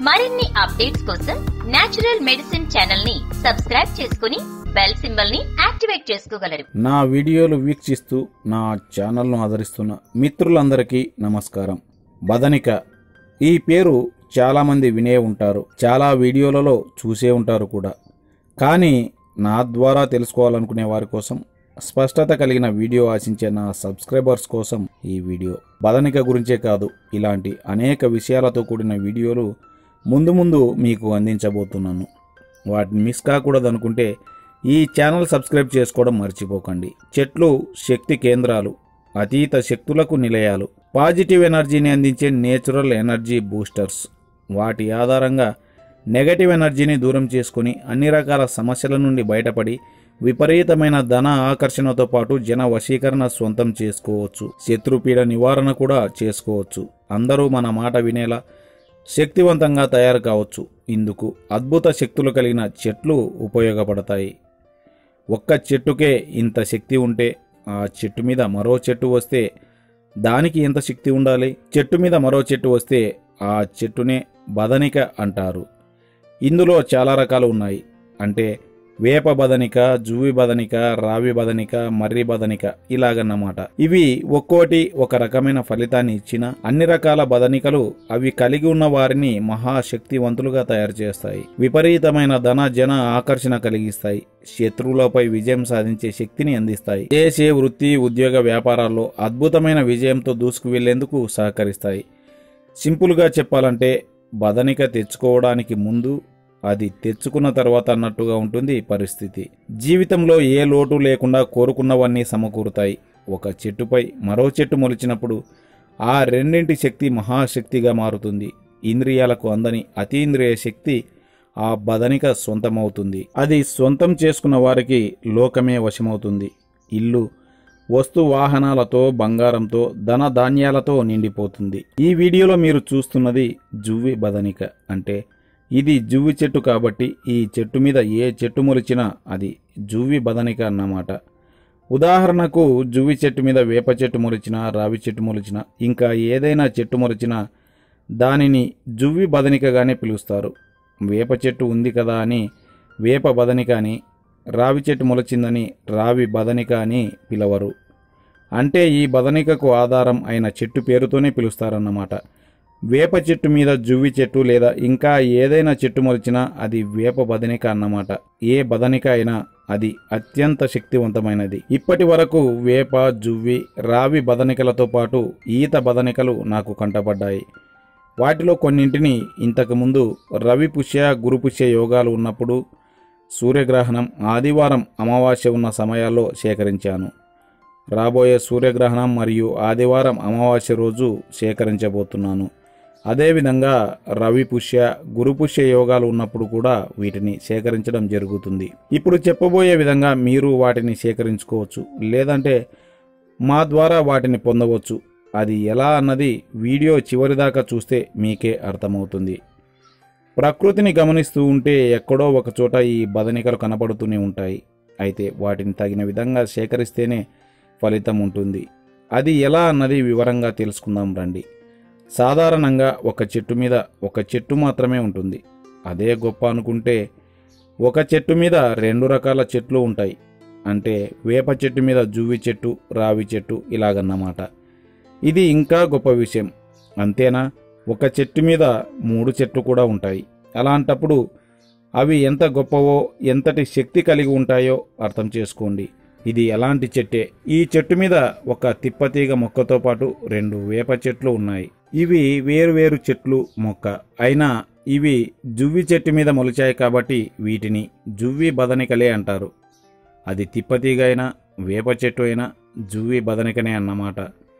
మరిన్ని అప్డేట్స్ కోసం natural medicine channel ని సబ్స్క్రైబ్ చేసుకుని బెల్ సింబల్ ని యాక్టివేట్ చేసుకోగలరు నా వీడియోలు వీక్షిస్తూ నా ఛానల్ను ఆదరిస్తున్న మిత్రులందరికీ నమస్కారం బదనిక ఈ పేరు చాలామంది వినే ఉంటారు చాలా వీడియోలలో చూసే ఉంటారు కూడా కానీ నా ద్వారా తెలుసుకోవాలనుకునే వారి కోసం స్పష్టత కలిగిన వీడియో ఆశించే నా సబ్స్క్రైబర్స్ కోసం ఈ వీడియో బదనిక గురించే కాదు ఇలాంటి అనేక విషయాలతో కూడిన వీడియోలు ముందు ముందు మీకు అందించబోతున్నాను వాటిని మిస్ కాకూడదనుకుంటే ఈ ఛానల్ సబ్స్క్రైబ్ చేసుకోవడం మర్చిపోకండి చెట్లు శక్తి కేంద్రాలు అతీత శక్తులకు నిలయాలు పాజిటివ్ ఎనర్జీని అందించే నేచురల్ ఎనర్జీ బూస్టర్స్ వాటి ఆధారంగా నెగటివ్ ఎనర్జీని దూరం చేసుకుని అన్ని రకాల సమస్యల నుండి బయటపడి విపరీతమైన ధన ఆకర్షణతో పాటు జన వశీకరణ సొంతం చేసుకోవచ్చు శత్రుపీడ నివారణ కూడా చేసుకోవచ్చు అందరూ మన మాట వినేలా శక్తివంతంగా తయారు కావచ్చు ఇందుకు అద్భుత శక్తులు కలిగిన చెట్లు ఉపయోగపడతాయి ఒక్క చెట్టుకే ఇంత శక్తి ఉంటే ఆ చెట్టు మీద మరో చెట్టు వస్తే దానికి ఎంత శక్తి ఉండాలి చెట్టు మీద మరో చెట్టు వస్తే ఆ చెట్టునే బదనిక అంటారు ఇందులో చాలా రకాలు ఉన్నాయి అంటే వేప బదనిక జువి బదనిక రావి బదనిక మర్రి బదనిక ఇలాగన్నమాట ఇవి ఒక్కోటి ఒక రకమైన ఫలితాన్ని ఇచ్చిన అన్ని రకాల బదనికలు అవి కలిగి ఉన్న వారిని మహాశక్తివంతులుగా తయారు చేస్తాయి విపరీతమైన ధన జన ఆకర్షణ కలిగిస్తాయి శత్రువులపై విజయం సాధించే శక్తిని అందిస్తాయి చేసే వృత్తి ఉద్యోగ వ్యాపారాల్లో అద్భుతమైన విజయంతో దూసుకు వెళ్లేందుకు సహకరిస్తాయి సింపుల్గా చెప్పాలంటే బదనిక తెచ్చుకోవడానికి ముందు అది తెచ్చుకున్న తర్వాత అన్నట్టుగా ఉంటుంది పరిస్థితి జీవితంలో ఏ లోటు లేకుండా కోరుకున్నవన్నీ సమకూరుతాయి ఒక చెట్టుపై మరో చెట్టు మొలిచినప్పుడు ఆ రెండింటి శక్తి మహాశక్తిగా మారుతుంది ఇంద్రియాలకు అందని అతీంద్రియ శక్తి ఆ బదనిక సొంతమవుతుంది అది సొంతం చేసుకున్న వారికి లోకమే వశమవుతుంది ఇల్లు వస్తు వాహనాలతో బంగారంతో ధన ధాన్యాలతో నిండిపోతుంది ఈ వీడియోలో మీరు చూస్తున్నది జువ్వి బదనిక అంటే ఇది జువ్వి చెట్టు కాబట్టి ఈ చెట్టు మీద ఏ చెట్టు మొలిచినా అది జువ్వి బదనిక అన్నమాట ఉదాహరణకు జువ్వి చెట్టు మీద వేప చెట్టు మొలిచినా రావి చెట్టు మొలిచినా ఇంకా ఏదైనా చెట్టు మొలిచినా దానిని జువ్వి బదనికగానే పిలుస్తారు వేప చెట్టు ఉంది కదా అని వేప బదనిక అని రావి చెట్టు మొలిచిందని రావి బదనిక అని పిలవరు అంటే ఈ బదనికకు ఆధారం అయిన చెట్టు పేరుతోనే పిలుస్తారన్నమాట వేప చెట్టు మీద జువ్వి చెట్టు లేదా ఇంకా ఏదైనా చెట్టు మొలిచినా అది వేప బదనిక అన్నమాట ఏ బదనిక అయినా అది అత్యంత శక్తివంతమైనది ఇప్పటి వరకు వేప జువ్వి రావి బదనికలతో పాటు ఈత బదనికలు నాకు కంటపడ్డాయి వాటిలో కొన్నింటిని ఇంతకుముందు రవి పుష్య గురు పుష్య యోగాలు ఉన్నప్పుడు సూర్యగ్రహణం ఆదివారం అమావాస్య ఉన్న సమయాల్లో సేకరించాను రాబోయే సూర్యగ్రహణం మరియు ఆదివారం అమావాస్య రోజు సేకరించబోతున్నాను అదేవిధంగా రవి పుష్య గురు పుష్య యోగాలు ఉన్నప్పుడు కూడా వీటిని సేకరించడం జరుగుతుంది ఇప్పుడు చెప్పబోయే విధంగా మీరు వాటిని సేకరించుకోవచ్చు లేదంటే మా ద్వారా వాటిని పొందవచ్చు అది ఎలా అన్నది వీడియో చివరిదాకా చూస్తే మీకే అర్థమవుతుంది ప్రకృతిని గమనిస్తూ ఉంటే ఎక్కడో ఒక చోట ఈ బదనికలు కనపడుతూనే ఉంటాయి అయితే వాటిని తగిన విధంగా సేకరిస్తేనే ఫలితం ఉంటుంది అది ఎలా అన్నది వివరంగా తెలుసుకుందాం రండి సాధారణంగా ఒక చెట్టు మీద ఒక చెట్టు మాత్రమే ఉంటుంది అదే గొప్ప అనుకుంటే ఒక చెట్టు మీద రెండు రకాల చెట్లు ఉంటాయి అంటే వేప చెట్టు మీద జువ్వి చెట్టు రావి చెట్టు ఇలాగన్నమాట ఇది ఇంకా గొప్ప విషయం అంతేనా ఒక చెట్టు మీద మూడు చెట్లు కూడా ఉంటాయి అలాంటప్పుడు అవి ఎంత గొప్పవో ఎంతటి శక్తి కలిగి ఉంటాయో అర్థం చేసుకోండి ఇది ఎలాంటి చెట్టే ఈ చెట్టు మీద ఒక తిప్పతీగ మొక్కతో పాటు రెండు వేప చెట్లు ఉన్నాయి ఇవి వేరువేరు చెట్లు మొక్క అయినా ఇవి జువ్వి చెట్టు మీద మొలిచాయి కాబట్టి వీటిని జువ్వి బదనికలే అంటారు అది తిప్పతీగ అయినా వేప చెట్టు అయినా జువ్వి బదనికనే అన్నమాట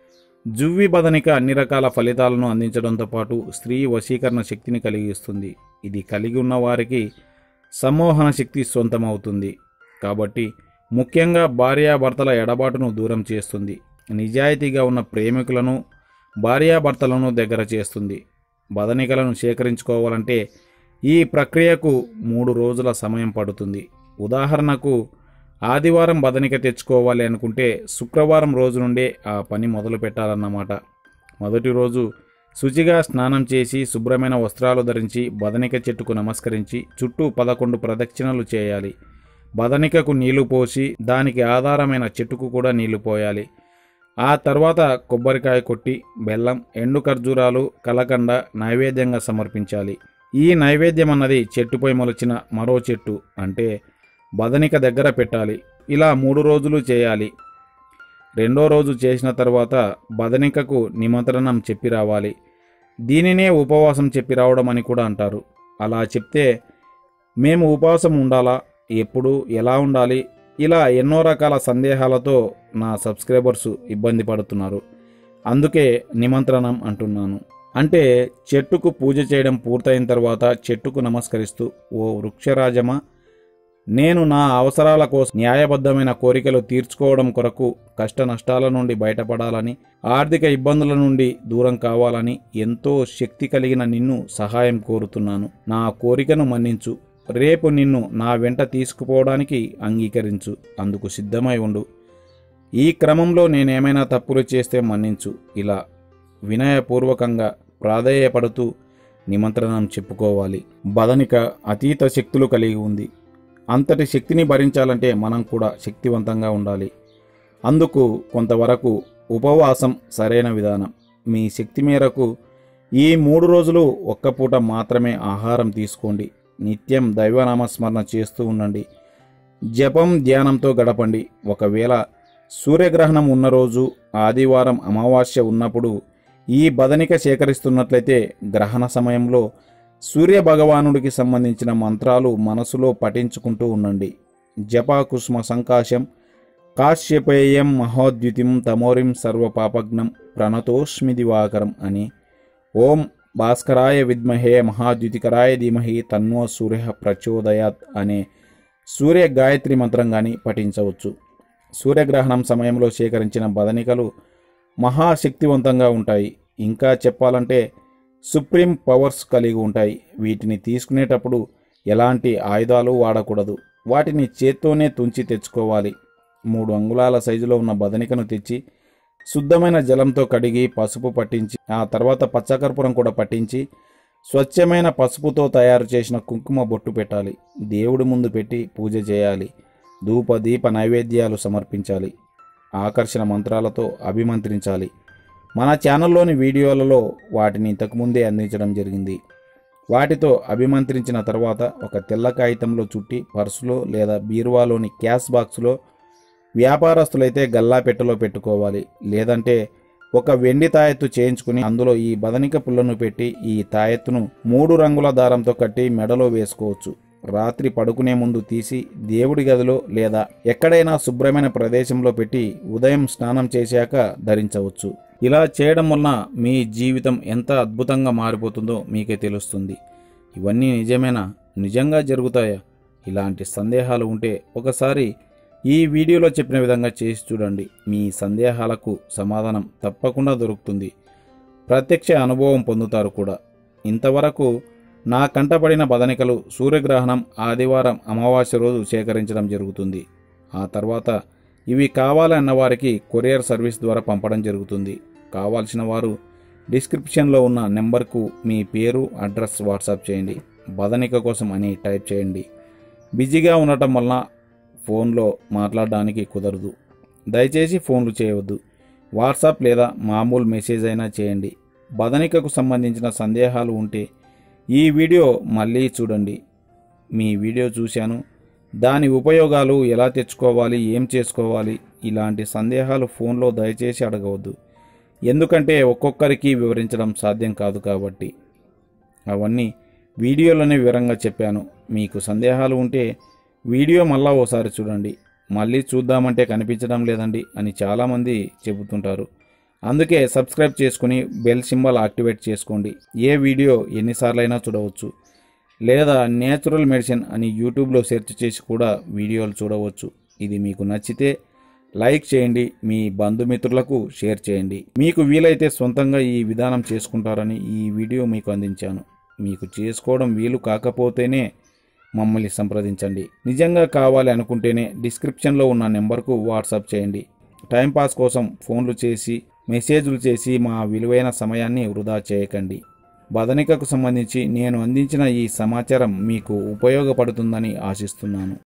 జువ్వి బదనిక అన్ని రకాల ఫలితాలను అందించడంతో పాటు స్త్రీ వశీకరణ శక్తిని కలిగిస్తుంది ఇది కలిగి ఉన్న వారికి సమ్మోహన శక్తి సొంతమవుతుంది కాబట్టి ముఖ్యంగా భార్యాభర్తల ఎడబాటును దూరం చేస్తుంది నిజాయితీగా ఉన్న ప్రేమికులను భార్యాభర్తలను దగ్గర చేస్తుంది బదనికలను సేకరించుకోవాలంటే ఈ ప్రక్రియకు మూడు రోజుల సమయం పడుతుంది ఉదాహరణకు ఆదివారం బదనిక తెచ్చుకోవాలి అనుకుంటే శుక్రవారం రోజు నుండే ఆ పని మొదలు పెట్టాలన్నమాట మొదటి రోజు శుచిగా స్నానం చేసి శుభ్రమైన వస్త్రాలు ధరించి బదనిక చెట్టుకు నమస్కరించి చుట్టూ పదకొండు ప్రదక్షిణలు చేయాలి బదనికకు నీళ్లు పోసి దానికి ఆధారమైన చెట్టుకు కూడా నీళ్లు పోయాలి ఆ తర్వాత కొబ్బరికాయ కొట్టి బెల్లం ఎండు ఖర్జూరాలు కలకండ నైవేద్యంగా సమర్పించాలి ఈ నైవేద్యం అన్నది చెట్టుపై మొలిచిన మరో చెట్టు అంటే బదనిక దగ్గర పెట్టాలి ఇలా మూడు రోజులు చేయాలి రెండో రోజు చేసిన తర్వాత బదనికకు నిమంత్రణం చెప్పి రావాలి దీనినే ఉపవాసం చెప్పి రావడం అని కూడా అంటారు అలా చెప్తే మేము ఉపవాసం ఉండాలా ఎప్పుడు ఎలా ఉండాలి ఇలా ఎన్నో రకాల సందేహాలతో నా సబ్స్క్రైబర్స్ ఇబ్బంది పడుతున్నారు అందుకే నిమంత్రణం అంటున్నాను అంటే చెట్టుకు పూజ చేయడం పూర్తయిన తర్వాత చెట్టుకు నమస్కరిస్తూ ఓ వృక్షరాజమా నేను నా అవసరాల కోసం న్యాయబద్ధమైన కోరికలు తీర్చుకోవడం కొరకు కష్ట నష్టాల నుండి బయటపడాలని ఆర్థిక ఇబ్బందుల నుండి దూరం కావాలని ఎంతో శక్తి కలిగిన నిన్ను సహాయం కోరుతున్నాను నా కోరికను మన్నించు రేపు నిన్ను నా వెంట తీసుకుపోవడానికి అంగీకరించు అందుకు సిద్ధమై ఉండు ఈ క్రమంలో నేనేమైనా తప్పులు చేస్తే మన్నించు ఇలా వినయపూర్వకంగా ప్రాధేయపడుతూ నిమంత్రణం చెప్పుకోవాలి బదనిక అతీత శక్తులు కలిగి ఉంది అంతటి శక్తిని భరించాలంటే మనం కూడా శక్తివంతంగా ఉండాలి అందుకు కొంతవరకు ఉపవాసం సరైన విధానం మీ శక్తి మేరకు ఈ మూడు రోజులు ఒక్క పూట మాత్రమే ఆహారం తీసుకోండి నిత్యం దైవనామస్మరణ చేస్తూ ఉండండి జపం ధ్యానంతో గడపండి ఒకవేళ సూర్యగ్రహణం ఉన్న రోజు ఆదివారం అమావాస్య ఉన్నప్పుడు ఈ బదనిక సేకరిస్తున్నట్లయితే గ్రహణ సమయంలో సూర్య భగవానుడికి సంబంధించిన మంత్రాలు మనసులో పఠించుకుంటూ ఉండండి జపా కుస్మ సంకాశం కాశ్యపేయం మహోద్యుతిం తమోరిం సర్వపాపగ్నం ప్రణతోష్మి దివాకరం అని ఓం భాస్కరాయ విద్మహే మహాద్యుతికరాయ ధీమహి తన్నో సూర్య ప్రచోదయాత్ అనే సూర్య గాయత్రి మంత్రం కానీ పఠించవచ్చు సూర్యగ్రహణం సమయంలో సేకరించిన బదనికలు మహాశక్తివంతంగా ఉంటాయి ఇంకా చెప్పాలంటే సుప్రీం పవర్స్ కలిగి ఉంటాయి వీటిని తీసుకునేటప్పుడు ఎలాంటి ఆయుధాలు వాడకూడదు వాటిని చేత్తోనే తుంచి తెచ్చుకోవాలి మూడు అంగుళాల సైజులో ఉన్న బదనికను తెచ్చి శుద్ధమైన జలంతో కడిగి పసుపు పట్టించి ఆ తర్వాత పచ్చకర్పూరం కూడా పట్టించి స్వచ్ఛమైన పసుపుతో తయారు చేసిన కుంకుమ బొట్టు పెట్టాలి దేవుడి ముందు పెట్టి పూజ చేయాలి ధూప దీప నైవేద్యాలు సమర్పించాలి ఆకర్షణ మంత్రాలతో అభిమంత్రించాలి మన ఛానల్లోని వీడియోలలో వాటిని ఇంతకుముందే అందించడం జరిగింది వాటితో అభిమంత్రించిన తర్వాత ఒక తెల్ల కాగితంలో చుట్టి పర్సులో లేదా బీరువాలోని క్యాష్ బాక్స్లో వ్యాపారస్తులైతే గల్లా పెట్టెలో పెట్టుకోవాలి లేదంటే ఒక వెండి తాయెత్తు చేయించుకుని అందులో ఈ బదనిక పుల్లను పెట్టి ఈ తాయెత్తును మూడు రంగుల దారంతో కట్టి మెడలో వేసుకోవచ్చు రాత్రి పడుకునే ముందు తీసి దేవుడి గదిలో లేదా ఎక్కడైనా శుభ్రమైన ప్రదేశంలో పెట్టి ఉదయం స్నానం చేశాక ధరించవచ్చు ఇలా చేయడం వలన మీ జీవితం ఎంత అద్భుతంగా మారిపోతుందో మీకే తెలుస్తుంది ఇవన్నీ నిజమేనా నిజంగా జరుగుతాయా ఇలాంటి సందేహాలు ఉంటే ఒకసారి ఈ వీడియోలో చెప్పిన విధంగా చేసి చూడండి మీ సందేహాలకు సమాధానం తప్పకుండా దొరుకుతుంది ప్రత్యక్ష అనుభవం పొందుతారు కూడా ఇంతవరకు నా కంటపడిన బదనికలు సూర్యగ్రహణం ఆదివారం అమావాస్య రోజు సేకరించడం జరుగుతుంది ఆ తర్వాత ఇవి కావాలన్న వారికి కొరియర్ సర్వీస్ ద్వారా పంపడం జరుగుతుంది కావాల్సిన వారు డిస్క్రిప్షన్లో ఉన్న నెంబర్కు మీ పేరు అడ్రస్ వాట్సాప్ చేయండి బదనిక కోసం అని టైప్ చేయండి బిజీగా ఉండటం వలన ఫోన్లో మాట్లాడడానికి కుదరదు దయచేసి ఫోన్లు చేయవద్దు వాట్సాప్ లేదా మామూలు మెసేజ్ అయినా చేయండి బదనికకు సంబంధించిన సందేహాలు ఉంటే ఈ వీడియో మళ్ళీ చూడండి మీ వీడియో చూశాను దాని ఉపయోగాలు ఎలా తెచ్చుకోవాలి ఏం చేసుకోవాలి ఇలాంటి సందేహాలు ఫోన్లో దయచేసి అడగవద్దు ఎందుకంటే ఒక్కొక్కరికి వివరించడం సాధ్యం కాదు కాబట్టి అవన్నీ వీడియోలోనే వివరంగా చెప్పాను మీకు సందేహాలు ఉంటే వీడియో మళ్ళా ఓసారి చూడండి మళ్ళీ చూద్దామంటే కనిపించడం లేదండి అని చాలామంది చెబుతుంటారు అందుకే సబ్స్క్రైబ్ చేసుకుని బెల్ సింబల్ యాక్టివేట్ చేసుకోండి ఏ వీడియో ఎన్నిసార్లైనా చూడవచ్చు లేదా నేచురల్ మెడిసిన్ అని యూట్యూబ్లో సెర్చ్ చేసి కూడా వీడియోలు చూడవచ్చు ఇది మీకు నచ్చితే లైక్ చేయండి మీ బంధుమిత్రులకు షేర్ చేయండి మీకు వీలైతే సొంతంగా ఈ విధానం చేసుకుంటారని ఈ వీడియో మీకు అందించాను మీకు చేసుకోవడం వీలు కాకపోతేనే మమ్మల్ని సంప్రదించండి నిజంగా కావాలి అనుకుంటేనే డిస్క్రిప్షన్లో ఉన్న నెంబర్కు వాట్సాప్ చేయండి టైంపాస్ కోసం ఫోన్లు చేసి మెసేజ్లు చేసి మా విలువైన సమయాన్ని వృధా చేయకండి బదనికకు సంబంధించి నేను అందించిన ఈ సమాచారం మీకు ఉపయోగపడుతుందని ఆశిస్తున్నాను